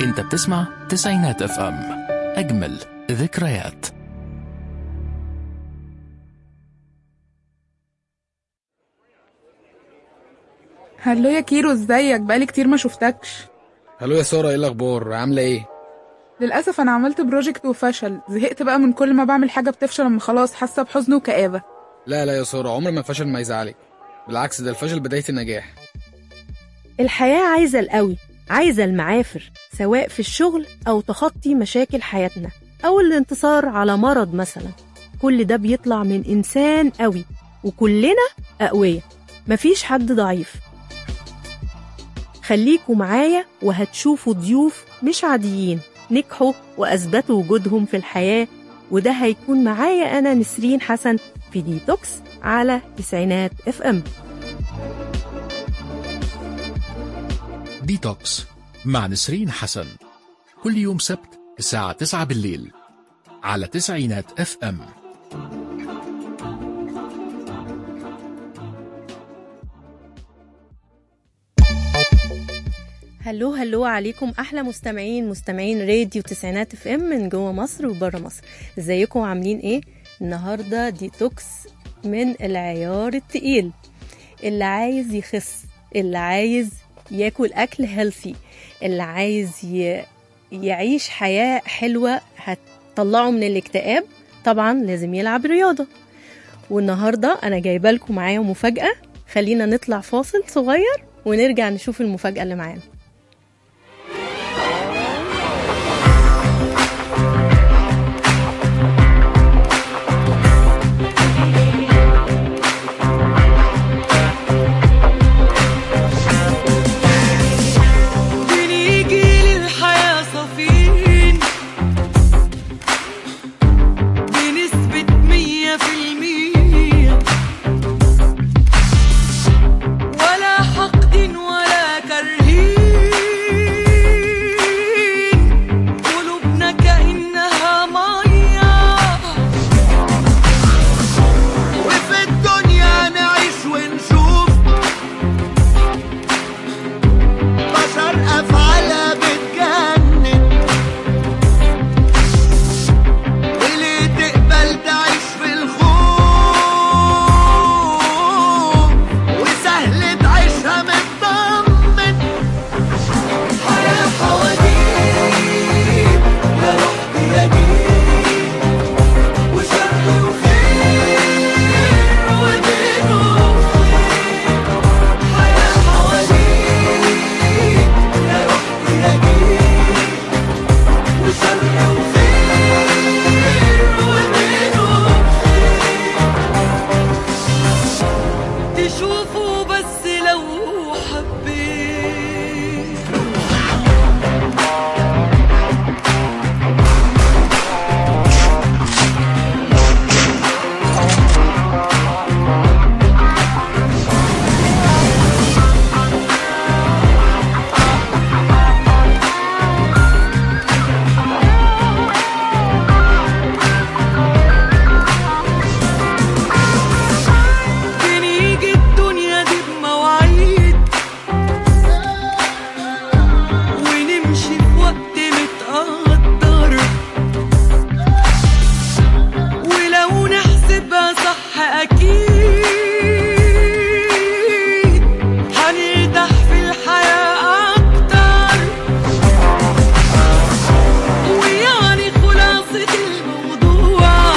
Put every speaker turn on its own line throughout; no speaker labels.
انت بتسمع تسعينات اف ام اجمل ذكريات
هلو يا كيرو ازيك بقالي كتير ما شفتكش
هلو يا سارة ايه الأخبار عاملة ايه؟
للأسف أنا عملت بروجكت وفشل زهقت بقى من كل ما بعمل حاجة بتفشل أما خلاص حاسة بحزن وكآبة
لا لا يا سارة عمر ما فشل ما يزعلك بالعكس ده الفشل بداية النجاح
الحياة عايزة القوي عايزة المعافر سواء في الشغل أو تخطي مشاكل حياتنا أو الانتصار على مرض مثلا كل ده بيطلع من إنسان قوي وكلنا أقوياء مفيش حد ضعيف خليكوا معايا وهتشوفوا ضيوف مش عاديين نجحوا وأثبتوا وجودهم في الحياة وده هيكون معايا أنا نسرين حسن في ديتوكس على تسعينات اف ام
ديتوكس مع نسرين حسن كل يوم سبت الساعة 9 بالليل على تسعينات اف ام
هلو هلو عليكم احلى مستمعين مستمعين راديو تسعينات اف ام من جوه مصر وبره مصر ازيكم عاملين ايه النهارده ديتوكس من العيار التقيل اللي عايز يخس اللي عايز ياكل اكل هيلثي اللي عايز ي... يعيش حياه حلوه هتطلعه من الاكتئاب طبعا لازم يلعب رياضه والنهارده انا جايبه لكم معايا مفاجاه خلينا نطلع فاصل صغير ونرجع نشوف المفاجاه اللي معانا
بنيجي للحياة صافين بنسبة مية في المية ولا حقد ولا كرهين قلوبنا كأنها مية وفي الدنيا نعيش ونشوف بشر أفعالها بتجنن وليه تقبل تعيش في الخوف وسهل تعيشها مطمن حياة حواديت يا رحت يا جيت وشر وخير ودين وخير حياة حواديت يا رحت يا جيت وشر وخير ودين وخير تشوفوا بس لو حبيت بنيجي الدنيا دي بمواعيد ونمشي في وقت متقدر ولو نحسبها صح أكيد هنرتاح في الحياة أكتر ويعني خلاصة الموضوع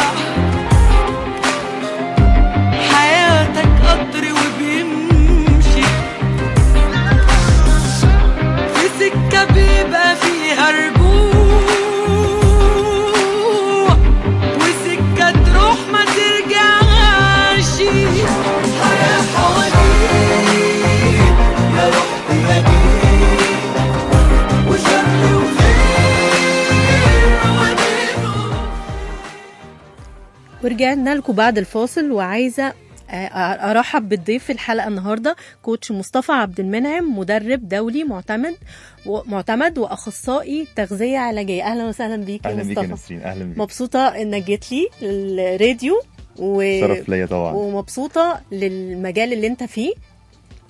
حياتك قطر وبيمشي في سكة بيبقى فيها رجوع وسكة تروح ما ترجعش حياة حواديت يا رحت يا جيت وشر وخير ودين
ورجعنا لكم بعد الفاصل وعايزه آه، ارحب بالضيف في الحلقه النهارده كوتش مصطفى عبد المنعم مدرب دولي معتمد ومعتمد واخصائي تغذيه علاجيه اهلا وسهلا بيك يا
اهلا بيك يا
مصطفى
نسرين اهلا بيك
مبسوطه انك جيت لي الراديو و...
شرف ليا طبعا
ومبسوطه للمجال اللي انت فيه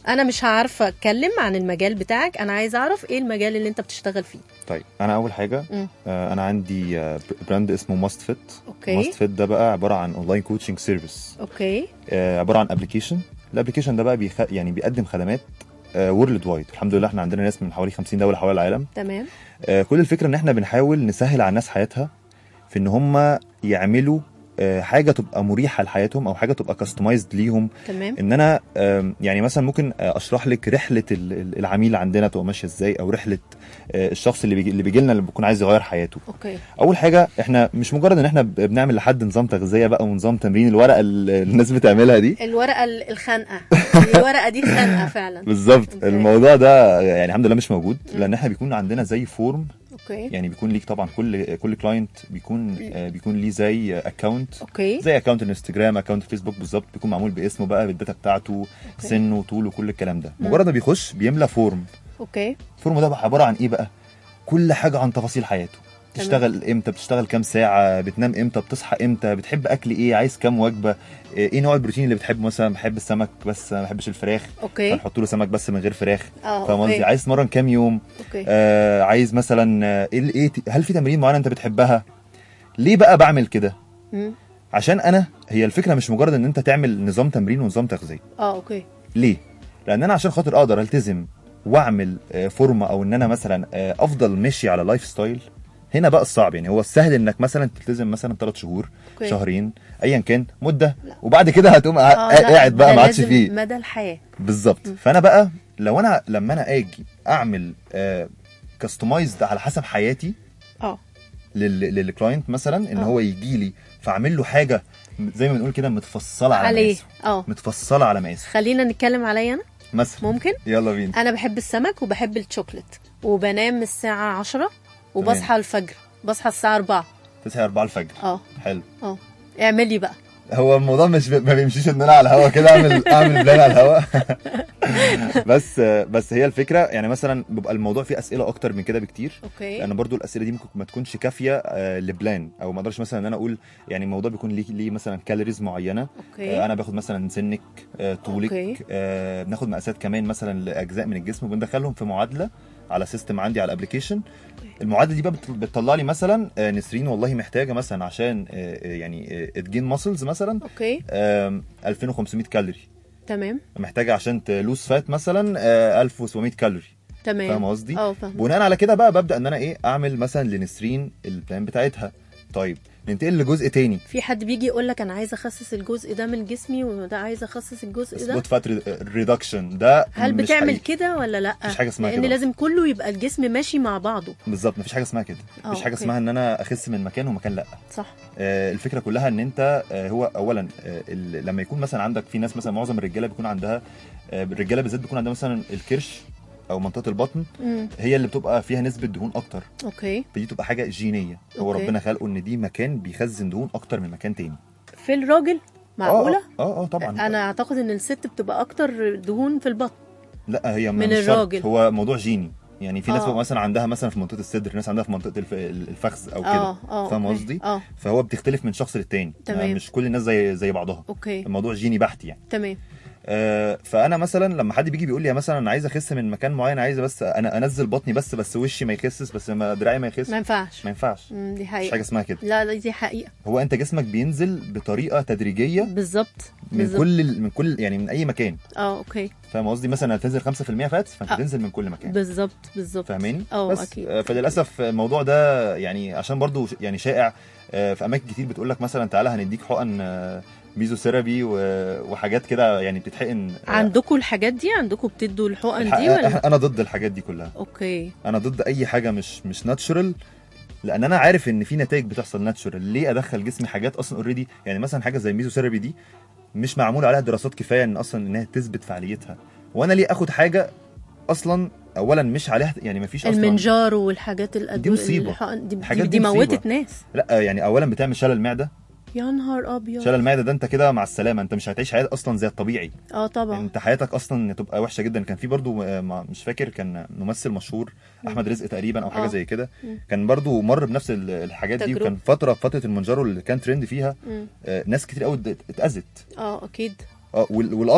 انا مش عارفه اتكلم عن المجال بتاعك انا عايزه اعرف ايه المجال اللي انت بتشتغل فيه
طيب انا اول حاجه
مم.
آه انا عندي آه، براند اسمه ماست فيت
اوكي
ماست فيت ده بقى عباره عن اونلاين كوتشنج سيرفيس
اوكي
عباره عن ابلكيشن الابلكيشن ده بقى بيخ... يعني بيقدم خدمات وورلد وايد الحمد لله احنا عندنا ناس من حوالي 50 دوله حول العالم
تمام
آه، كل الفكره ان احنا بنحاول نسهل على الناس حياتها في ان هم يعملوا آه، حاجه تبقى مريحه لحياتهم او حاجه تبقى كاستمايزد ليهم
تمام
ان انا آم، يعني مثلا ممكن آه، اشرح لك رحله ال- ال- العميل عندنا تبقى ماشيه ازاي او رحله آه، الشخص اللي بيجي اللي بيجي لنا اللي بيكون عايز يغير حياته
اوكي
اول حاجه احنا مش مجرد ان احنا ب- بنعمل لحد نظام تغذيه بقى ونظام تمرين الورقه اللي الناس بتعملها دي
الورقه ال- الخانقه الورقه دي خانقه فعلا
بالظبط
أوكي.
الموضوع ده يعني الحمد لله مش موجود لان احنا بيكون عندنا زي فورم
اوكي
يعني بيكون ليك طبعا كل كل كلاينت بيكون آه، بيكون ليه زي اكونت
اوكي
زي اكونت الانستجرام اكونت فيسبوك بالظبط بيكون معمول باسمه بقى بالداتا بتاعته سنه طوله كل الكلام ده مجرد ما بيخش بيملى فورم
اوكي
الفورم ده بقى عباره عن ايه بقى كل حاجه عن تفاصيل حياته بتشتغل امتى بتشتغل كام ساعه بتنام امتى بتصحى امتى بتحب اكل ايه عايز كام وجبه ايه نوع البروتين اللي بتحبه مثلا بحب السمك بس ما بحبش الفراخ
اوكي
هنحط له سمك بس من غير فراخ
اه
فاهم قصدي
اوكي
عايز تمرن كام يوم
اوكي
آه عايز مثلا آه، ايه ايه هل في تمارين معينه انت بتحبها ليه بقى بعمل كده
مم.
عشان انا هي الفكره مش مجرد ان انت تعمل نظام تمرين ونظام تغذيه
اه اوكي
ليه لان انا عشان خاطر اقدر التزم واعمل آه، فورمه او ان انا مثلا آه، افضل ماشي على لايف ستايل هنا بقى الصعب يعني هو السهل انك مثلا تلتزم مثلا ثلاث شهور
أوكي.
شهرين ايا كان مده وبعد كده هتقوم قا-
اه لا،
قاعد بقى
ده
ما عادش
لازم
فيه
مدى الحياه
بالظبط فانا بقى لو انا لما انا اجي اعمل كاستمايزد على حسب حياتي
اه
لل- للكلاينت مثلا ان
آه.
هو يجي لي فاعمل له حاجه زي ما بنقول كده متفصله على
عليه
مقاسه
اه
متفصله على مقاسه
خلينا نتكلم عليا انا
مثلا
ممكن
يلا بينا
انا بحب السمك وبحب الشوكليت وبنام الساعه 10 وبصحى الفجر بصحى الساعه 4
9 4 الفجر
اه
حلو
اه اعمل لي بقى
هو الموضوع مش ما بيمشيش ان انا على الهوا كده اعمل اعمل بلان على الهوا بس بس هي الفكره يعني مثلا بيبقى الموضوع فيه اسئله اكتر من كده بكتير
اوكي
لان برضو الاسئله دي ممكن ما تكونش كافيه آه، لبلان او ما اقدرش مثلا ان انا اقول يعني الموضوع بيكون ليه ليه مثلا كالوريز معينه آه،
اوكي
انا باخد مثلا سنك آه،
أوكي.
طولك آه، بناخد مقاسات كمان مثلا لاجزاء من الجسم وبندخلهم في معادله على سيستم عندي على الابلكيشن المعادله دي بقى بت- بتطلع لي مثلا آه، نسرين والله محتاجه مثلا عشان آه، آه، يعني تجين ماسلز مثلا
اوكي
آم، 2500 كالوري
تمام
محتاجه عشان تلوز فات مثلا آه، 1700 كالوري
تمام
فاهم قصدي؟
اه فاهم
بناء على كده بقى ببدا ان انا ايه اعمل مثلا لنسرين البلان بتاعتها طيب ننتقل لجزء تاني
في حد بيجي يقول لك انا عايز اخسس الجزء ده من جسمي وده عايز اخسس الجزء ده
سبوت فات ريدكشن ده
هل
مش
بتعمل
حقيقي.
كده ولا لا
مفيش حاجة اسمها
لان
كده.
لازم كله يبقى الجسم ماشي مع بعضه
بالظبط مفيش حاجه اسمها كده
آه،
مفيش حاجه
أوكي.
اسمها ان انا اخس من مكان ومكان لا
صح
آه، الفكره كلها ان انت آه، هو اولا آه، ال- لما يكون مثلا عندك في ناس مثلا معظم الرجاله بيكون عندها آه، الرجاله بالذات بيكون عندها مثلا الكرش او منطقه البطن
امم
هي اللي بتبقى فيها نسبه دهون اكتر
اوكي
فدي تبقى حاجه جينيه هو
أوكي.
ربنا خلقه ان دي مكان بيخزن دهون اكتر من مكان تاني
في الراجل معقوله
اه اه, آه طبعا
انا اعتقد ان الست بتبقى اكتر دهون في البطن
لا هي
من
مش شرط.
الراجل.
هو موضوع جيني يعني في ناس
آه.
بقى مثلا عندها مثلا في منطقه الصدر ناس عندها في منطقه الف- الفخذ او كده
اه اه
فاهم
أوكي.
قصدي؟
اه
فهو بتختلف من شخص للتاني
تمام.
يعني مش كل الناس زي زي بعضها
اوكي
الموضوع جيني بحت يعني
تمام
آه فانا مثلا لما حد بيجي بيقول لي مثلا انا عايز اخس من مكان معين عايز بس انا انزل بطني بس بس وشي ما يخسس بس ما دراعي ما يخس
ما ينفعش
ما ينفعش
مم، دي
مش
حقيقه
حاجه اسمها كده
لا لا دي حقيقه
هو انت جسمك بينزل بطريقه تدريجيه
بالظبط
من
بالظبط
كل ال- من كل يعني من اي مكان
اه اوكي
فاهم قصدي مثلا هتنزل 5% فاتس فانت
آه.
تنزل من كل مكان
بالظبط بالظبط
فاهماني
اه
بس
اكيد
آه، فللاسف الموضوع ده يعني عشان برضو ش- يعني شائع آه، في اماكن كتير بتقول لك مثلا تعالى هنديك حقن آه، ميزوثيرابي و- وحاجات كده يعني بتتحقن آه،
عندكم الحاجات دي عندكم بتدوا الحقن
الح-
دي ولا
انا ضد الحاجات دي كلها
اوكي
انا ضد اي حاجه مش مش ناتشورال لان انا عارف ان في نتائج بتحصل ناتشورال ليه ادخل جسمي حاجات اصلا اوريدي يعني مثلا حاجه زي الميزوثيرابي دي مش معمول عليها دراسات كفايه ان اصلا انها تثبت فعاليتها وانا ليه اخد حاجه اصلا اولا مش عليها يعني ما فيش اصلا
المنجار والحاجات الأدو...
دي مصيبة.
الحقن دي,
الحاجات
دي,
دي
دي
مصيبة.
موتت ناس
لا يعني اولا بتعمل شلل معده
يا نهار ابيض
شلل المعده ده انت كده مع السلامه انت مش هتعيش حياه اصلا زي الطبيعي
اه طبعا
انت حياتك اصلا تبقى وحشه جدا كان في برضو آه، ما- مش فاكر كان ممثل مشهور احمد رزق تقريبا او حاجه
آه.
زي كده
مم.
كان برضو مر بنفس ال- الحاجات دي
تجربة.
وكان فتره فتره المونجارو اللي كان ترند فيها
مم.
آه، ناس كتير قوي ات- اتاذت
اه اكيد
اه وال- والاصعب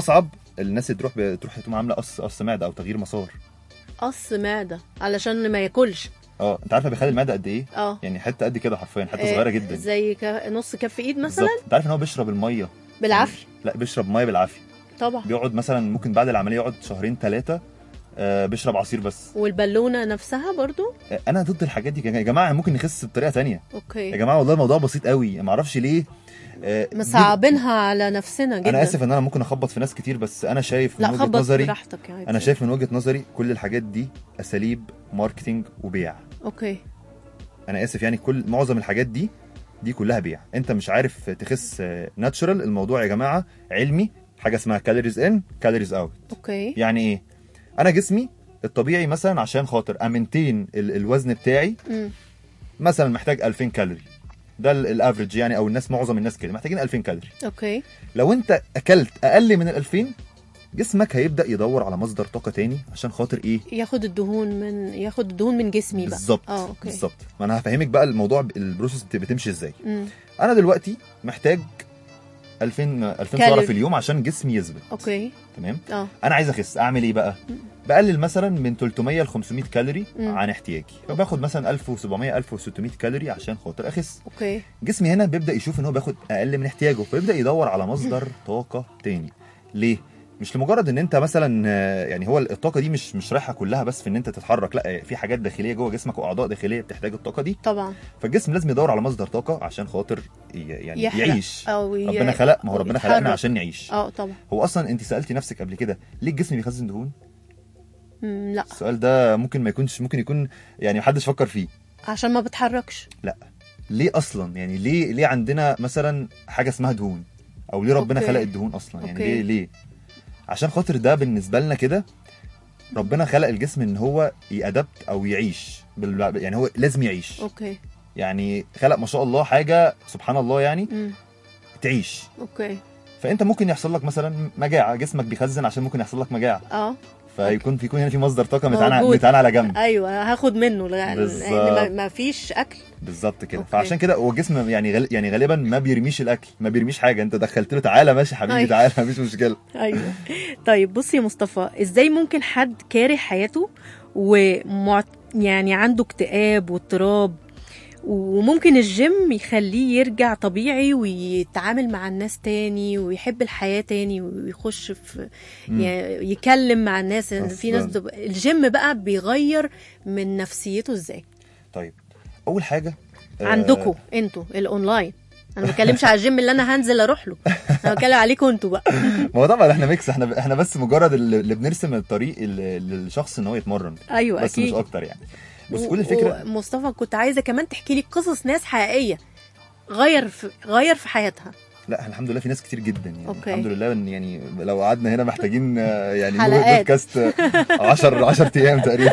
الناس اللي تروح بتروح تقوم عامله قص قص معده او تغيير مسار
قص معده علشان ما ياكلش
اه انت عارفه بيخلي المعده قد ايه
اه
يعني حته قد كده حرفيا حته
آه،
صغيره جدا
زي ك... نص كف ايد مثلا
بالظبط انت عارف ان هو بيشرب الميه
بالعافيه
لا بيشرب ميه بالعافيه
طبعا
بيقعد مثلا ممكن بعد العمليه يقعد شهرين ثلاثه آه بيشرب عصير بس
والبالونه نفسها برضو
آه انا ضد الحاجات دي يا جماعه ممكن نخس بطريقه تانية يا
اوكي
جماعه والله الموضوع بسيط قوي ما اعرفش ليه آه دي-
مصعبينها على نفسنا جدا
انا اسف ان انا ممكن اخبط في ناس كتير بس انا شايف من
لا
وجهه
خبط
نظري
براحتك يعني
انا شايف من وجهه نظري كل الحاجات دي اساليب ماركتينج وبيع
اوكي
انا اسف يعني كل معظم الحاجات دي دي كلها بيع انت مش عارف تخس ناتشرال الموضوع يا جماعه علمي حاجه اسمها كالوريز ان كالوريز اوت
اوكي
يعني ايه انا جسمي الطبيعي مثلا عشان خاطر امنتين ال- الوزن بتاعي
مم.
مثلا محتاج 2000 كالوري ده ال- الافريج يعني او الناس معظم الناس كده محتاجين 2000 كالوري
اوكي
لو انت اكلت اقل من ال 2000 جسمك هيبدا يدور على مصدر طاقه تاني عشان خاطر ايه
ياخد الدهون من ياخد الدهون من جسمي بقى
بالظبط
اه اوكي
بالظبط ما انا هفهمك بقى الموضوع ب- البروسيس بت- بتمشي ازاي
مم.
انا دلوقتي محتاج 2000 2000 سعره
كالوري.
في اليوم عشان جسمي يثبت
اوكي
تمام
اه
انا عايز اخس اعمل ايه بقى بقلل مثلا من 300 ل 500 كالوري
مم.
عن احتياجي فباخد مثلا 1700 1600 كالوري عشان خاطر اخس
اوكي
جسمي هنا بيبدا يشوف ان هو بياخد اقل من احتياجه فيبدا يدور على مصدر طاقه تاني ليه مش لمجرد ان انت مثلا آه، يعني هو الطاقه دي مش مش رايحه كلها بس في ان انت تتحرك لا في حاجات داخليه جوه جسمك واعضاء داخليه بتحتاج الطاقه دي
طبعا
فالجسم لازم يدور على مصدر طاقه عشان خاطر ي- يعني
يحرق
يعيش
او ي...
ربنا خلق ما هو ربنا خلقنا
يتحرك.
عشان نعيش
اه طبعا
هو اصلا انت سالتي نفسك قبل كده ليه الجسم بيخزن دهون
مم، لا
السؤال ده ممكن ما يكونش ممكن يكون يعني محدش فكر فيه
عشان ما بتحركش
ليه اصلا يعني ليه ليه عندنا مثلا حاجه اسمها دهون او ليه ربنا
أوكي.
خلق الدهون اصلا يعني
أوكي.
ليه ليه عشان خاطر ده بالنسبه لنا كده ربنا خلق الجسم ان هو يأدبت او يعيش بال... يعني هو لازم يعيش
اوكي
يعني خلق ما شاء الله حاجه سبحان الله يعني
مم.
تعيش
اوكي
فانت ممكن يحصل لك مثلا مجاعه جسمك بيخزن عشان ممكن يحصل لك مجاعه
اه
فيكون في يكون هنا في مصدر طاقه متعان
موجود.
متعان على جنب
ايوه هاخد منه لان
بالظبط.
لأن ما- ما فيش اكل
بالظبط كده
أوكي.
فعشان كده هو الجسم يعني غال... يعني غالبا ما بيرميش الاكل ما بيرميش حاجه انت دخلت له تعالى ماشي حبيبي
أيوة.
تعالى مفيش مشكله
ايوه طيب بصي يا مصطفى ازاي ممكن حد كاره حياته ومع يعني عنده اكتئاب واضطراب وممكن الجيم يخليه يرجع طبيعي ويتعامل مع الناس تاني ويحب الحياة تاني ويخش في
مم.
ي- يكلم مع الناس إن في ناس
أصلاً.
بتبقى- الجيم بقى بيغير من نفسيته ازاي
طيب اول حاجه آه،
عندكم انتوا الاونلاين انا ما بتكلمش على الجيم اللي انا هنزل اروح له انا بتكلم عليكم انتوا بقى
ما هو طبعا احنا ميكس احنا احنا بس مجرد اللي اللي بنرسم الطريق ال- للشخص ان هو يتمرن
ايوه
بس مش
اكيد
اكتر يعني بس
و-
كل الفكره
ومصطفى كنت عايزه كمان تحكي لي قصص ناس حقيقيه غير في غير في حياتها
لا احنا الحمد لله في ناس كتير جدا يعني
أوكي.
الحمد لله ان يعني لو قعدنا هنا محتاجين آه، يعني نقول
حلقات.
بودكاست 10 10 ايام تقريبا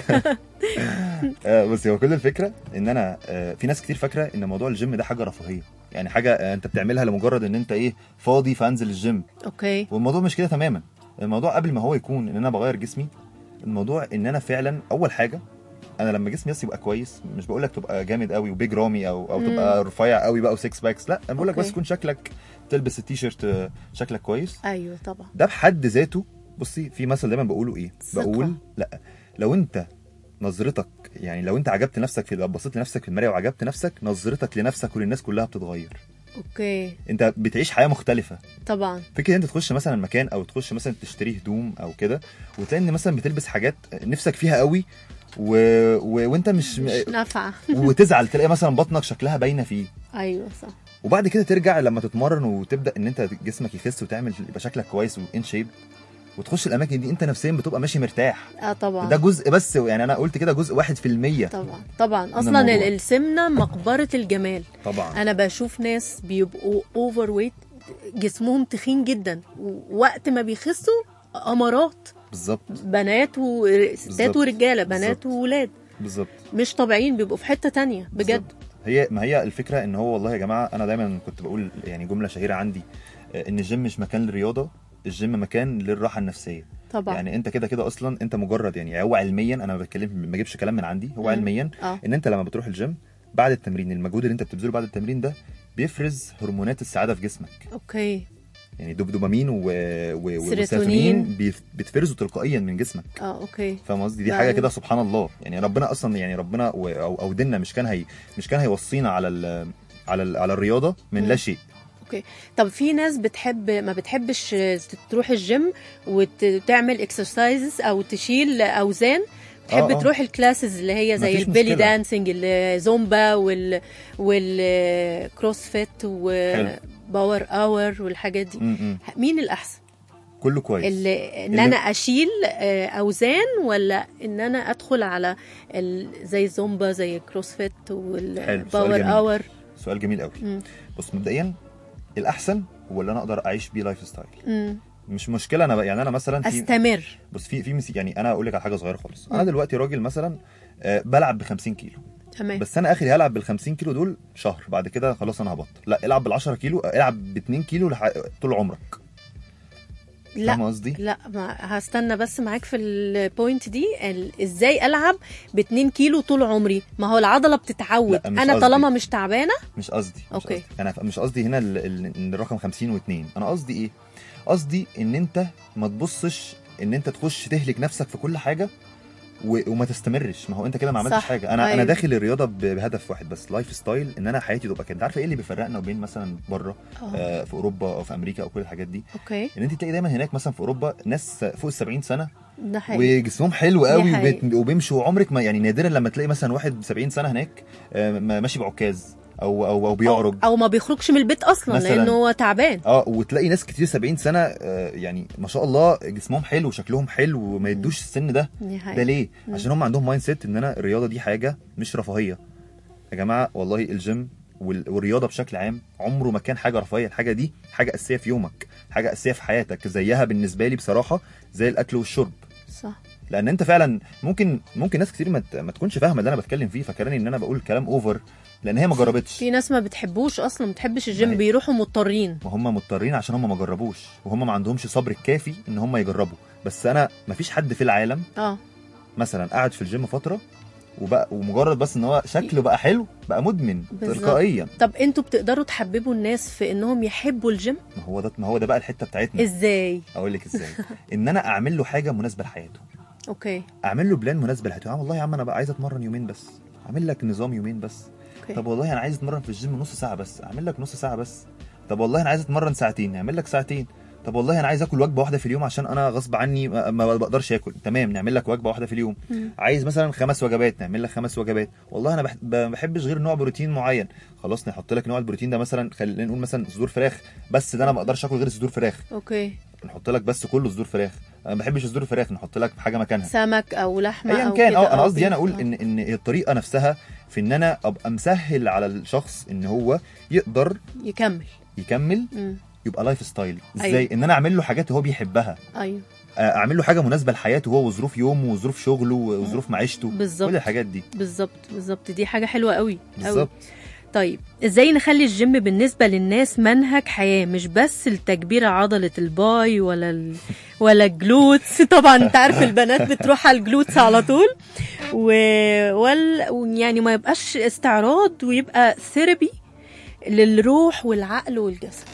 آه، بس هو كل الفكره ان انا آه، في ناس كتير فاكره ان موضوع الجيم ده حاجه رفاهيه يعني حاجه آه، انت بتعملها لمجرد ان انت ايه فاضي فانزل الجيم
اوكي
والموضوع مش كده تماما الموضوع قبل ما هو يكون ان انا بغير جسمي الموضوع ان انا فعلا اول حاجه انا لما جسمي بس يبقى كويس مش بقول لك تبقى جامد قوي وبيج رامي او او
مم.
تبقى رفيع قوي بقى وسكس باكس لا انا بقول لك
أوكي.
بس يكون شكلك تلبس التيشيرت آه، شكلك كويس
ايوه طبعا
ده بحد ذاته بصي في مثل دايما بقوله ايه
ثقة.
بقول لا لو انت نظرتك يعني لو انت عجبت نفسك في لو بصيت لنفسك في المرايه وعجبت نفسك نظرتك لنفسك وللناس كلها بتتغير
اوكي
انت بتعيش حياه مختلفه
طبعا
فكره انت تخش مثلا مكان او تخش مثلا تشتري هدوم او كده وتلاقي ان مثلا بتلبس حاجات نفسك فيها قوي و... و... وانت مش,
مش نافعه
وتزعل تلاقي مثلا بطنك شكلها باينه فيه
ايوه صح
وبعد كده ترجع لما تتمرن وتبدا ان انت جسمك يخس وتعمل يبقى شكلك كويس وان شيب وتخش الاماكن دي انت نفسيا بتبقى ماشي مرتاح
اه طبعا
ده جزء بس يعني انا قلت كده جزء واحد في المية
طبعا طبعا اصلا ال-
الموضوع.
السمنه مقبره الجمال
طبعا
انا بشوف ناس بيبقوا اوفر ويت جسمهم تخين جدا ووقت ما بيخسوا امارات
بالظبط
بنات وستات
بالظبط.
ورجاله بنات
بالظبط.
وولاد
بالظبط
مش طبيعيين بيبقوا في حته تانية بجد
بالظبط. هي ما هي الفكره ان هو والله يا جماعه انا دايما كنت بقول يعني جمله شهيره عندي آه، ان الجيم مش مكان للرياضه الجيم مكان للراحه النفسيه
طبعا
يعني انت كده كده اصلا انت مجرد يعني هو علميا انا ما بتكلم ما بجيبش كلام من عندي هو
مم.
علميا
اه
ان انت لما بتروح الجيم بعد التمرين المجهود اللي انت بتبذله بعد التمرين ده بيفرز هرمونات السعاده في جسمك
اوكي
يعني دوب دوبامين و... و...
سيروتونين.
وسيروتونين بيف- بتفرزوا تلقائيا من جسمك
اه اوكي
فاهم قصدي دي
لا،
حاجه
أيوة.
كده سبحان الله يعني ربنا اصلا يعني ربنا و- او او ديننا مش كان هي مش كان هيوصينا على ال... على ال... على الرياضه من
مم.
لا شيء
طب في ناس بتحب ما بتحبش تروح الجيم وتعمل اكسرسايزز او تشيل اوزان تحب
آه، آه.
تروح الكلاسز اللي هي زي
مفيش
البيلي
مشكلة.
دانسينج الزومبا وال والكروسفيت وباور اور والحاجات دي
م- م.
مين الاحسن
كله كويس
اللي ان
اللي-
انا اشيل آه، اوزان ولا ان انا ادخل على ال... زي الزومبا زي الكروسفيت
سؤال
والباور
جميل.
اور
سؤال جميل قوي
مم.
بص مبدئيا الاحسن هو اللي انا اقدر اعيش بيه لايف ستايل
مم.
مش مشكله انا بقى- يعني انا مثلا في
استمر
بص في في مس- يعني انا اقول لك على حاجه صغيره خالص انا
مم.
دلوقتي راجل مثلا آه، بلعب ب 50 كيلو
تمام
بس انا اخري هلعب بال 50 كيلو دول شهر بعد كده خلاص انا هبطل لا العب بال 10 كيلو العب ب 2 كيلو لح... طول عمرك
لا
فاهم قصدي
لا ما هستنى بس معاك في البوينت دي ال- ازاي العب ب 2 كيلو طول عمري ما هو العضله بتتعود
لا، مش
انا
قصدي.
طالما مش تعبانه
مش قصدي مش
أوكي.
قصدي. انا ف- مش قصدي هنا ال- ال- إن الرقم 50 و2 انا قصدي ايه قصدي ان انت ما تبصش ان انت تخش تهلك نفسك في كل حاجه و... وما تستمرش ما هو انت كده ما عملتش
صح.
حاجه انا
أيوة.
انا داخل الرياضه ب... بهدف واحد بس لايف ستايل ان انا حياتي تبقى كده انت عارفه ايه اللي بيفرقنا وبين مثلا بره
اه
آه في اوروبا او في امريكا او كل الحاجات دي
اوكي
ان انت تلاقي دايما هناك مثلا في اوروبا ناس فوق ال 70 سنه
ده حقيقي
وجسمهم حلو
دي
قوي
حقيقة.
وبيت- وبيمشوا عمرك ما يعني نادرا لما تلاقي مثلا واحد 70 سنه هناك آه، ما- ماشي بعكاز او او او بيعرج
او ما بيخرجش من البيت اصلا
مثلاً.
لانه هو تعبان
اه وتلاقي ناس كتير 70 سنه آه، يعني ما شاء الله جسمهم حلو وشكلهم حلو وما يدوش السن ده
دي
ده
حقيقة.
ليه
مم.
عشان هم عندهم مايند سيت ان انا الرياضه دي حاجه مش رفاهيه يا جماعه والله الجيم وال- والرياضه بشكل عام عمره ما كان حاجه رفاهيه الحاجه دي حاجه اساسيه في يومك حاجه اساسيه في حياتك زيها بالنسبه لي بصراحه زي الاكل والشرب
صح
لان انت فعلا ممكن ممكن ناس كتير ما, ت- ما تكونش فاهمه اللي انا بتكلم فيه فاكراني ان انا بقول كلام اوفر لان هي ما جربتش
في ناس ما بتحبوش اصلا ما بتحبش الجيم
ما هي-
بيروحوا مضطرين
وهم مضطرين عشان هم ما جربوش وهم ما عندهمش صبر الكافي ان هم يجربوا بس انا ما فيش حد في العالم
اه
مثلا قاعد في الجيم فتره وبقى ومجرد بس ان هو شكله بقى حلو بقى مدمن
بالظبط.
تلقائيا
طب انتوا بتقدروا تحببوا الناس في انهم يحبوا الجيم
ما هو ده ما هو ده بقى الحته بتاعتنا
ازاي
اقول لك ازاي ان انا اعمل له حاجه مناسبه لحياته
اوكي
اعمل له بلان مناسبه لحياته يا عم والله يا عم انا بقى عايز اتمرن يومين بس اعمل لك نظام يومين بس
اوكي
طب والله انا عايز اتمرن في الجيم نص ساعه بس اعمل لك نص ساعه بس طب والله انا عايز اتمرن ساعتين اعمل لك ساعتين طب والله انا عايز اكل وجبه واحده في اليوم عشان انا غصب عني ما ما بقدرش اكل تمام نعمل لك وجبه واحده في اليوم
مم.
عايز مثلا خمس وجبات نعمل لك خمس وجبات والله انا بح- ما بحبش غير نوع بروتين معين خلاص نحط لك نوع البروتين ده مثلا خلينا نقول مثلا صدور فراخ بس ده انا ما اقدرش اكل غير صدور فراخ
اوكي
نحط لك بس كله صدور فراخ انا ما بحبش صدور فراخ نحط لك حاجه مكانها
سمك او لحمه
ايا
او
كان
كده
اه انا
أو
قصدي انا
بيف.
اقول ان ان الطريقه نفسها في ان انا ابقى مسهل على الشخص ان هو يقدر
يكمل
يكمل
مم.
يبقى لايف ستايل ازاي
أيوة.
ان انا اعمل له حاجات هو بيحبها
ايوه
آه، اعمل له حاجه مناسبه لحياته هو وظروف يومه وظروف شغله وظروف معيشته
بالظبط
كل الحاجات دي
بالظبط بالظبط دي حاجه حلوه قوي قوي
بالظبط
طيب ازاي نخلي الجيم بالنسبه للناس منهج حياه مش بس التكبير عضله الباي ولا ال... ولا الجلوتس طبعا انت عارف البنات بتروح على الجلوتس على طول و... وال... يعني ما يبقاش استعراض ويبقى ثيرابي للروح والعقل والجسد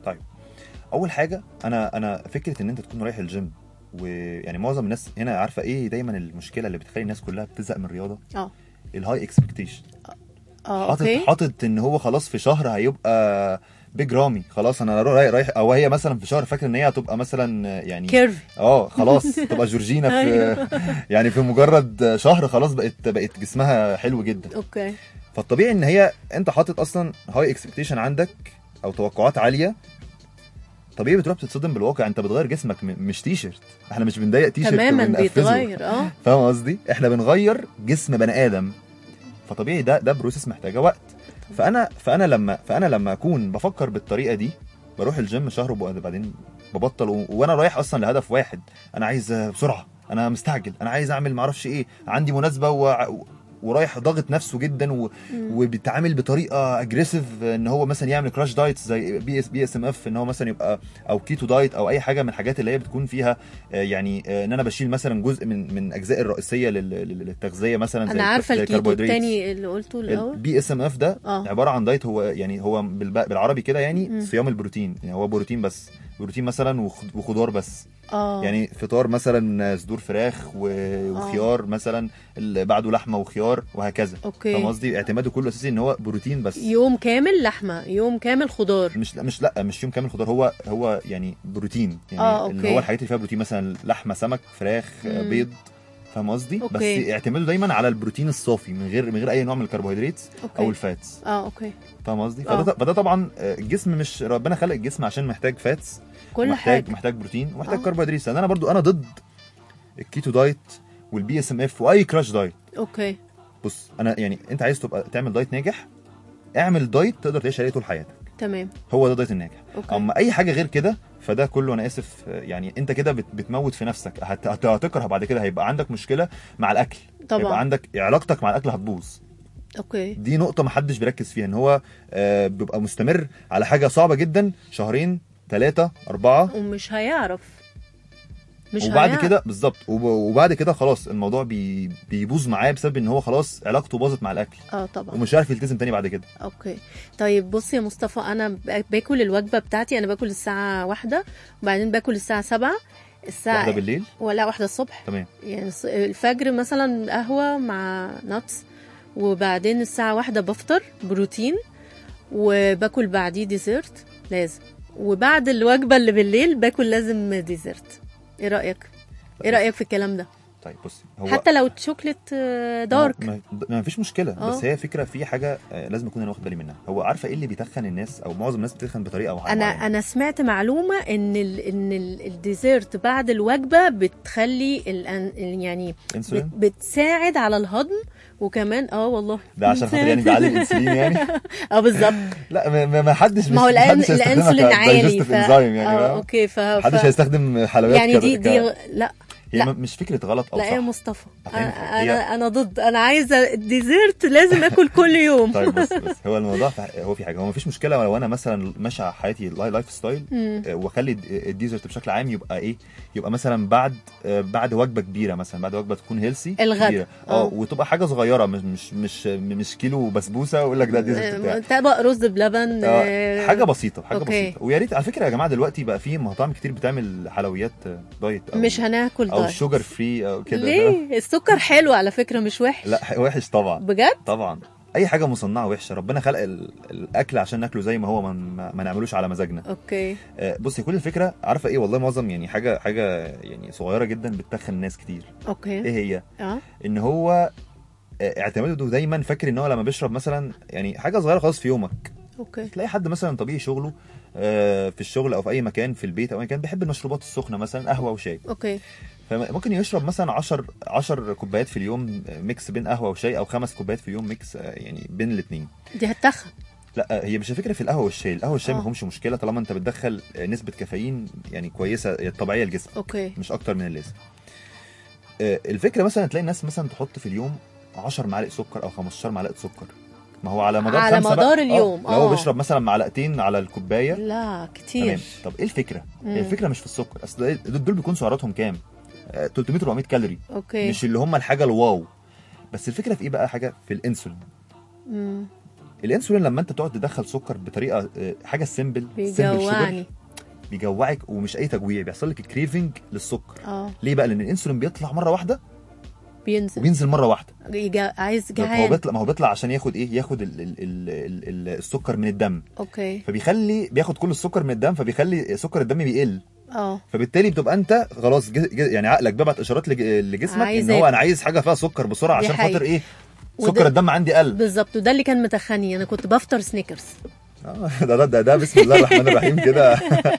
اول حاجه انا انا فكره ان انت تكون رايح الجيم ويعني معظم الناس هنا عارفه ايه دايما المشكله اللي بتخلي الناس كلها بتزهق من الرياضه
اه
الهاي اكسبكتيشن
اه
حاطط
اوكي
حاطط ان هو خلاص في شهر هيبقى بيج رامي خلاص انا رايح رايح او هي مثلا في شهر فاكره ان هي هتبقى مثلا يعني
كيرف
اه خلاص تبقى جورجينا في
أيوه.
يعني في مجرد شهر خلاص بقت بقت جسمها حلو جدا
اوكي
فالطبيعي ان هي انت حاطط اصلا هاي اكسبكتيشن عندك او توقعات عاليه طبيعي بتروح بتتصدم بالواقع انت بتغير جسمك م- مش تيشرت احنا مش بنضايق تيشرت
تماما
وبنقفزه.
بيتغير اه
فاهم قصدي احنا بنغير جسم بني ادم فطبيعي ده ده بروسيس محتاجه وقت فانا فانا لما فانا لما اكون بفكر بالطريقه دي بروح الجيم شهر وبعدين ببطل و... وانا رايح اصلا لهدف واحد انا عايز بسرعه انا مستعجل انا عايز اعمل معرفش ايه عندي مناسبه و... ورايح ضاغط نفسه جدا و... وبيتعامل بطريقه اجريسيف ان هو مثلا يعمل كراش دايت زي بي اس بي اس ام اف ان هو مثلا يبقى او كيتو دايت او اي حاجه من الحاجات اللي هي بتكون فيها آه، يعني آه، ان انا بشيل مثلا جزء من من اجزاء الرئيسيه لل- لل- للتغذيه مثلا زي
انا عارفه
زي
الكيتو
الكربوهيدرات.
التاني اللي قلته الاول
البي اس ام اف ده
اه
عباره عن دايت هو يعني هو بالب- بالعربي كده يعني
مم.
صيام البروتين يعني هو بروتين بس بروتين مثلا وخ- وخضار بس
اه
يعني فطار مثلا صدور فراخ و- وخيار مثلا اللي بعده لحمه وخيار وهكذا
اوكي
فاهم قصدي اعتماده كله اساسي ان هو بروتين بس
يوم كامل لحمه يوم كامل خضار
مش لا مش لا مش يوم كامل خضار هو هو يعني بروتين يعني
آه،
اللي
أوكي.
هو الحاجات اللي فيها بروتين مثلا لحمه سمك فراخ آه،
مم.
بيض فاهم قصدي
أوكي.
بس اعتماده دايما على البروتين الصافي من غير من غير اي نوع من الكربوهيدرات
اوكي
او الفاتس
اه اوكي
فاهم قصدي
آه.
فده, فده طبعا آه، الجسم مش ربنا خلق الجسم عشان محتاج فاتس
كل
محتاج
حاجه
محتاج بروتين ومحتاج
آه.
كربوهيدرات لان انا برضو انا ضد الكيتو دايت والبي اس ام اف واي كراش دايت
اوكي
بص انا يعني انت عايز تبقى تعمل دايت ناجح اعمل دايت تقدر تعيش عليه طول حياتك
تمام
هو ده دايت الناجح
اوكي
اما اي حاجه غير كده فده كله انا اسف آه، يعني انت كده بت- بتموت في نفسك هت- هت- هتكره بعد كده هيبقى عندك مشكله مع الاكل
طبعا.
هيبقى عندك علاقتك مع الاكل هتبوظ
اوكي
دي نقطه محدش بيركز فيها ان هو آه، بيبقى مستمر على حاجه صعبه جدا شهرين ثلاثة أربعة
ومش هيعرف مش
وبعد
هيعرف.
كده بالظبط وب- وبعد كده خلاص الموضوع بي بيبوظ معاه بسبب ان هو خلاص علاقته باظت مع الاكل
اه طبعا
ومش عارف يلتزم تاني بعد كده
اوكي طيب بص يا مصطفى انا ب- باكل الوجبه بتاعتي انا باكل الساعه واحدة وبعدين باكل الساعه سبعة الساعه
واحده بالليل
ولا واحدة الصبح
تمام
يعني الص- الفجر مثلا قهوة مع نتس وبعدين الساعة واحدة بفطر بروتين وباكل بعديه ديزرت لازم وبعد الوجبة اللي بالليل باكل لازم ديزرت ايه رأيك؟ ايه رأيك في الكلام ده؟
طيب بصي هو
حتى لو شوكليت آه، دارك
ما, ما فيش مشكله
آه.
بس هي فكره في حاجه آه، لازم اكون انا واخد بالي منها هو عارفه ايه اللي بيتخن الناس او معظم الناس بتتخن بطريقه معينه
انا انا سمعت معلومه ان ال ان ال الديزرت بعد الوجبه بتخلي ال ال- يعني
انسولين
بت- بتساعد على الهضم وكمان اه والله
ده عشان خاطر يعني بيعلي الانسولين يعني
اه بالظبط
لا ما- ما ما حدش
ما هو
مش-
الآن
محدش هيستخدمها
الانسولين عالي
كdigestive
ف...
enzyme يعني
اه
فاهم؟
اوكي ف...
محدش
ف...
هيستخدم حلويات
يعني
كده-
دي
ك-
دي لا
هي
لا.
ما- مش فكره غلط او
لا يا
صح
مصطفى
أفهمك.
انا
هي-
انا انا ضد انا عايزه الديزرت لازم اكل كل يوم
طيب بص بص هو الموضوع في- هو في حاجه هو مفيش مشكله لو انا مثلا ماشي على حياتي لاي- لايف ستايل
مم.
آه، واخلي الد- الديزرت بشكل عام يبقى ايه يبقى مثلا بعد آه، بعد وجبه كبيره مثلا بعد وجبه تكون هيلسي
الغدا.
اه
آه.
وتبقى حاجه صغيره مش مش مش مش كيلو بسبوسه واقول لك ده الديزرت بتاعي
آه، طبق رز بلبن
آه،
آه،
حاجه بسيطه حاجه
أوكي.
بسيطه ويا ريت على فكره يا جماعه دلوقتي بقى في مطاعم كتير بتعمل حلويات آه، دايت او
مش هناكل
او
دايت
شوجر فري او كده فاهم؟
ليه السكر حلو على فكره مش وحش
لا ح- وحش طبعا
بجد
طبعا اي حاجه مصنعه وحشه ربنا خلق ال- الاكل عشان ناكله زي ما هو ما, ما ما نعملوش على مزاجنا
اوكي
آه، بصي كل الفكره عارفه ايه والله معظم يعني حاجه حاجه يعني صغيره جدا بتتخن ناس كتير ايه
اوكي
هي
اه
ان هو آه، اعتماده دايما فاكر ان هو لما بيشرب مثلا يعني حاجه صغيره خالص في يومك
اوكي
تلاقي حد مثلا طبيعي شغله آه، في الشغل او في اي مكان في البيت او اي مكان بيحب المشروبات السخنه مثلا قهوه وشاي
اوكي
فممكن يشرب مثلا 10 10 كوبايات في اليوم آه، ميكس بين قهوه وشاي او خمس كوبايات في اليوم ميكس آه، يعني بين الاثنين
دي هتخن
لا هي مش الفكره في القهوه والشاي القهوه والشاي ما
آه.
فيهمش مشكله طالما انت بتدخل آه، نسبه كافيين يعني كويسه طبيعيه لجسمك
اوكي
مش اكتر من اللازم آه، الفكره مثلا تلاقي الناس مثلا تحط في اليوم 10 معالق سكر او 15 معلقه سكر ما هو على مدار
على
خمسة
مدار
بقى.
اليوم،
آه. لو هو
آه.
بيشرب مثلا معلقتين على الكوبايه
لا كتير
تمام طب ايه الفكره
مم.
هي الفكره مش في السكر اصل إيه؟ دول دول بيكون سعراتهم كام آه، 300 400 كالوري
اوكي
مش اللي هم الحاجه الواو بس الفكره في ايه بقى حاجه في الانسولين
مم.
الانسولين لما انت تقعد تدخل سكر بطريقه آه، حاجه سيمبل
بيجوعني
بيجوعك ومش اي تجويع بيحصل لك كريفنج للسكر
اه
ليه بقى لان الانسولين بيطلع مره واحده
بينزل
وبينزل مره واحده
يجا... عايز
طب هو
جعان
بيطلع ما هو بيطلع عشان ياخد ايه ياخد ال ال ال ال ال السكر من الدم
اوكي
فبيخلي بياخد كل السكر من الدم فبيخلي سكر الدم بيقل
اه
فبالتالي بتبقى انت خلاص جز جز يعني عقلك بيبعت اشارات لج- لجسمك
عايز
ان هو
آكل.
انا عايز حاجه فيها سكر بسرعه
دي
عشان
حقيقة.
خاطر ايه
وده-
سكر الدم عندي قل
بالظبط وده اللي كان متخني انا كنت بفطر سنيكرز
آه، ده ده ده, ده بسم الله الرحمن الرحيم كده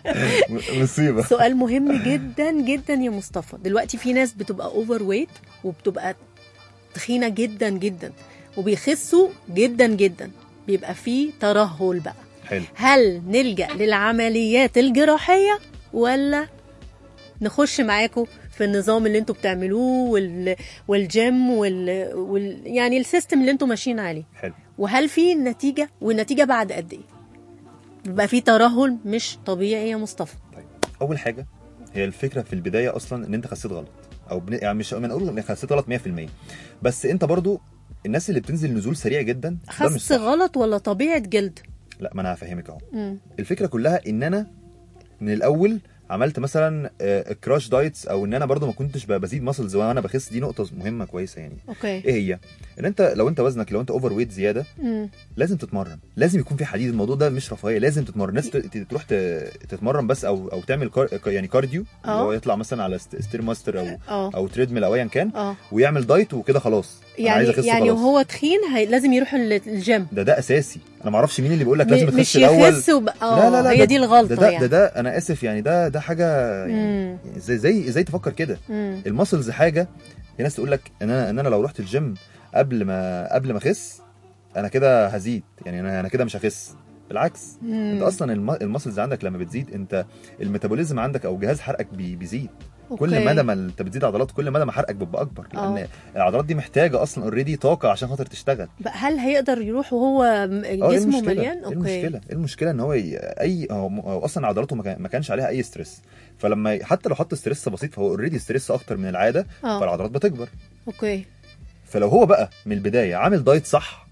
مصيبه
سؤال مهم جدا جدا يا مصطفى دلوقتي في ناس بتبقى اوفر ويت وبتبقى تخينه جدا جدا وبيخسوا جدا جدا بيبقى في ترهل بقى
حلو
هل نلجا للعمليات الجراحيه ولا نخش معاكم في النظام اللي انتوا بتعملوه وال... والجيم وال... وال... يعني السيستم اللي انتوا ماشيين عليه
حلو
وهل في نتيجه والنتيجه بعد قد ايه بيبقى في ترهل مش طبيعي يا مصطفى
اول حاجه هي الفكره في البدايه اصلا ان انت خسيت غلط او بن... يعني مش ما نقول انك خسيت غلط 100% بس انت برضو الناس اللي بتنزل نزول سريع جدا ده مش
خس
صح
غلط ولا طبيعه جلد
لا ما انا هفهمك اهو
مم.
الفكره كلها ان انا من الاول عملت مثلا كراش دايتس او ان انا برضو ما كنتش ب- بزيد ماسلز وانا بخس دي نقطه مهمه كويسه يعني
اوكي
ايه هي ان انت لو انت وزنك لو انت اوفر ويت زياده
مم.
لازم تتمرن لازم يكون في حديد الموضوع ده مش رفاهيه لازم تتمرن الناس ت- ت- تروح ت- تتمرن بس او او تعمل كار يعني كارديو اللي
اه.
هو يطلع مثلا على ست- ستير ماستر او
اه
او تريدميل او ايا كان
اه
ويعمل دايت وكده خلاص أنا عايز
يعني
أخس
يعني
خلاص.
وهو تخين هي لازم يروح ال- الجيم
ده ده اساسي انا ما اعرفش مين اللي بيقول لك لازم
م-
تخس
مش
الاول
يخس وب... اه هي
ده-
دي
ده
الغلطه
ده,
يعني
ده ده انا اسف يعني ده ده حاجه يعني
مم.
يعني زي زي زي تفكر كده
مم.
الماسلز حاجه في ناس تقول لك ان انا ان انا لو رحت الجيم قبل ما قبل ما اخس انا كده هزيد يعني انا انا كده مش هخس بالعكس
مم.
انت اصلا الم- الماسلز عندك لما بتزيد انت الميتابوليزم عندك او جهاز حرقك بي بيزيد كل
أوكي.
مدى ما انت بتزيد عضلات كل مدى ما حرقك بيبقى اكبر لان
اه.
العضلات دي محتاجه اصلا اوريدي طاقه عشان خاطر تشتغل
بقى هل هيقدر يروح وهو م-
اه ايه
جسمه
المشكله
مليان
ايه
اوكي
المشكله ايه المشكله ان هو ي... اي هو م- هو اصلا عضلاته ما كان- ما كانش عليها اي ستريس فلما ي- حتى لو حط ستريس بسيط فهو اوريدي ستريس اكتر من العاده
اه
فالعضلات بتكبر
اوكي
فلو هو بقى من البدايه عامل دايت صح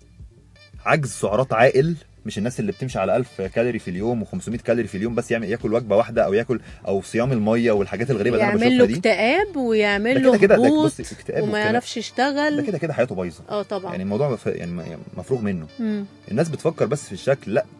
عجز سعرات عاقل مش الناس اللي بتمشي على 1000 كالوري في اليوم و500 كالوري في اليوم بس يعمل ياكل وجبه واحده او ياكل او صيام الميه والحاجات الغريبه اللي انا
يعمل له
بشوفها دي
اكتئاب
ده
ويعمل
كده
له
كده ده
هبوط
بص اكتئاب
وما
والكلام-
يعرفش
ده
يشتغل
كده كده حياته بايظه
اه طبعا
يعني الموضوع مف... يعني م- مفروغ منه
مم.
الناس بتفكر بس في الشكل لا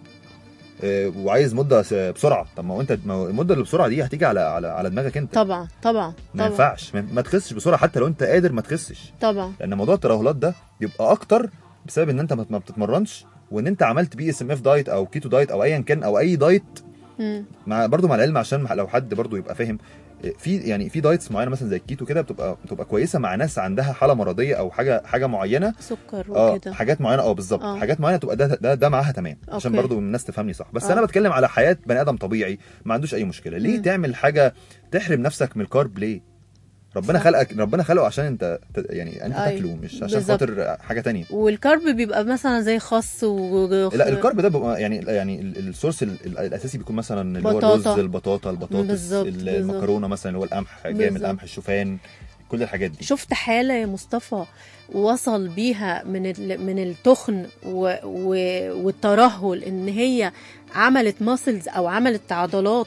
آه، وعايز مده س- بسرعه طب ما هو انت ما هو المده اللي بسرعه دي هتيجي على على على دماغك انت
طبعا طبعا
ما
طبعا
ينفعش ما ما تخسش بسرعه حتى لو انت قادر ما تخسش
طبعا
لان موضوع الترهلات ده بيبقى اكتر بسبب ان انت ما ما بتتمرنش وان انت عملت بي اس ام اف دايت او كيتو دايت او ايا كان او اي دايت
مم.
مع برضو مع العلم عشان لو حد برضو يبقى فاهم في يعني في دايتس معينه مثلا زي الكيتو كده بتبقى بتبقى كويسه مع ناس عندها حاله مرضيه او حاجه حاجه معينه
سكر
اه
وكده
حاجات معينه اه بالظبط
آه.
حاجات معينه تبقى ده ده, ده معاها تمام عشان
أوكي.
برضو الناس تفهمني صح بس
آه.
انا بتكلم على حياه بني ادم طبيعي ما عندوش اي مشكله ليه
مم.
تعمل حاجه تحرم نفسك من الكارب ليه ربنا
صح.
خلقك ربنا خلقه عشان انت ت- يعني انت
أيوة.
تاكله مش عشان
بالظبط.
خاطر حاجه تانية
والكارب بيبقى مثلا زي خس و
لا الكارب ده بيبقى يعني يعني ال- السورس ال- ال- الاساسي بيكون مثلا اللي هو
بطاطا.
الرز البطاطا البطاطس
بالظبط،
المكرونه مثلا اللي هو القمح جاي من
بالظبط.
القمح الشوفان كل الحاجات دي
شفت حالة يا مصطفى وصل بيها من ال- من التخن و و والترهل ان هي عملت ماسلز او عملت عضلات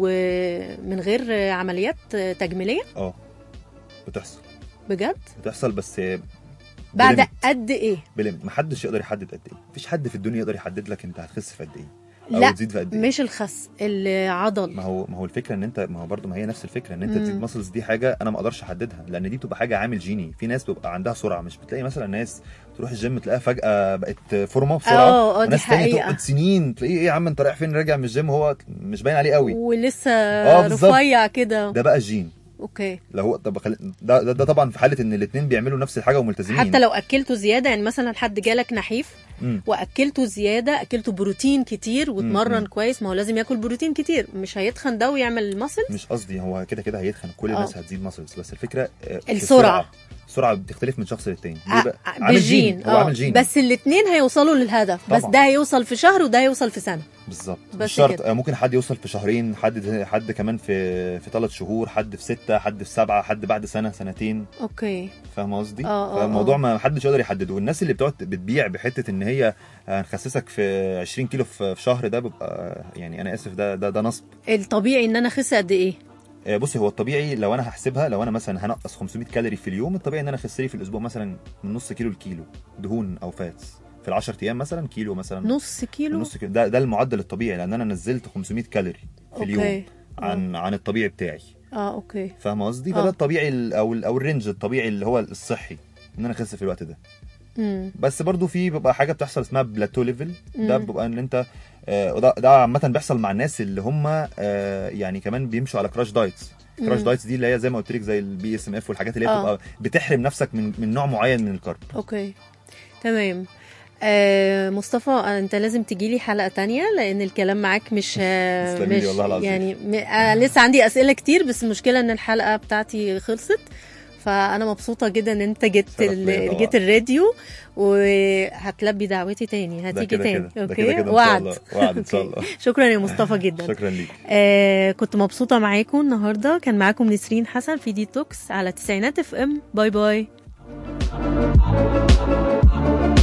ومن غير عمليات تجميليه
اه بتحصل
بجد
بتحصل بس
بعد
بليمت.
قد ايه
بليمت محدش يقدر يحدد قد ايه مفيش حد في الدنيا يقدر يحدد لك انت هتخس في قد ايه او
لا
تزيد في قد ايه
مش الخس العضل
ما هو ما هو الفكره ان انت ما هو برضه ما هي نفس الفكره ان انت
مم.
تزيد ماسلز دي حاجه انا ما اقدرش احددها لان دي بتبقى حاجه عامل جيني في ناس بتبقى عندها سرعه مش بتلاقي مثلا ناس تروح الجيم تلاقيها فجاه بقت فورمه بسرعه
اه اه دي
وناس تانية
حقيقه
تقعد سنين تلاقيه ايه يا عم انت رايح فين راجع من الجيم وهو مش باين عليه قوي
ولسه
اه بالظبط.
رفيع كده
ده بقى الجين
اوكي
لو هو طب خل... ده, ده, ده طبعا في حاله ان الاثنين بيعملوا نفس الحاجه وملتزمين
حتى لو اكلته زياده يعني مثلا حد جالك نحيف
مم.
واكلته زياده اكلته بروتين كتير واتمرن
مم.
كويس ما هو لازم ياكل بروتين كتير مش هيتخن ده ويعمل ماسل
مش قصدي هو كده كده هيتخن كل
اه.
الناس هتزيد ماسلز بس الفكره آه، في
السرعة.
السرعه بتختلف من شخص للتاني ليه
ع-
بقى؟
ع-
عامل
بالجين
جين هو عامل جين
بس الاثنين هيوصلوا للهدف بس
طبعا.
ده هيوصل في شهر وده هيوصل في سنه
بالظبط
بس
مش شرط
كده.
آه، ممكن حد يوصل في شهرين حد حد كمان في في ثلاث شهور حد في ستة حد في سبعة حد بعد سنه سنتين
اوكي
فاهم قصدي؟
اه، اه،
فالموضوع
اه.
ما حدش يقدر يحدده والناس اللي بتقعد بتبيع بحته ان هي هنخسسك في 20 كيلو في في شهر ده بيبقى يعني انا اسف ده ده ده نصب
الطبيعي ان انا اخس قد ايه
آه، بصي هو الطبيعي لو انا هحسبها لو انا مثلا هنقص 500 كالوري في اليوم الطبيعي ان انا اخس لي في الاسبوع مثلا من نص كيلو لكيلو دهون او فاتس في ال 10 ايام مثلا كيلو مثلا
نص كيلو
نص كيلو ده ده المعدل الطبيعي لان انا نزلت 500 كالوري في اليوم
اوكي
عن عن الطبيعي بتاعي
اه اوكي
فاهم قصدي
آه.
فده الطبيعي ال- او ال- او الرينج الطبيعي اللي هو الصحي ان انا اخس في الوقت ده
امم
بس برضو في بيبقى حاجه بتحصل اسمها بلاتو ليفل ده
مم.
بيبقى ان انت آه، وده ده عامه بيحصل مع الناس اللي هم آه، يعني كمان بيمشوا على كراش دايتس كراش
مم.
دايتس دي اللي هي زي ما قلت لك زي البي اس ام اف والحاجات اللي هي
آه.
بتبقى بتحرم نفسك من من نوع معين من الكارب
اوكي تمام آه مصطفى انت لازم تجيلي حلقه تانية لان الكلام معاك مش آه
تسلمي
مش
لي والله العظيم.
يعني م... آه لسه عندي اسئله كتير بس المشكله ان الحلقه بتاعتي خلصت فانا مبسوطه جدا ان انت جيت
شرف ليا
ال...
طبعا.
جيت الراديو وهتلبي دعوتي تاني
ده
هتيجي
كده
تاني
كده ده
اوكي
كده كده ان شاء
وعد
الله وعد ان شاء
أوكي.
الله
شكرا يا مصطفى جدا
شكرا ليك
آه كنت مبسوطه معاكم النهارده كان معاكم نسرين حسن في دي توكس على تسعينات اف ام باي باي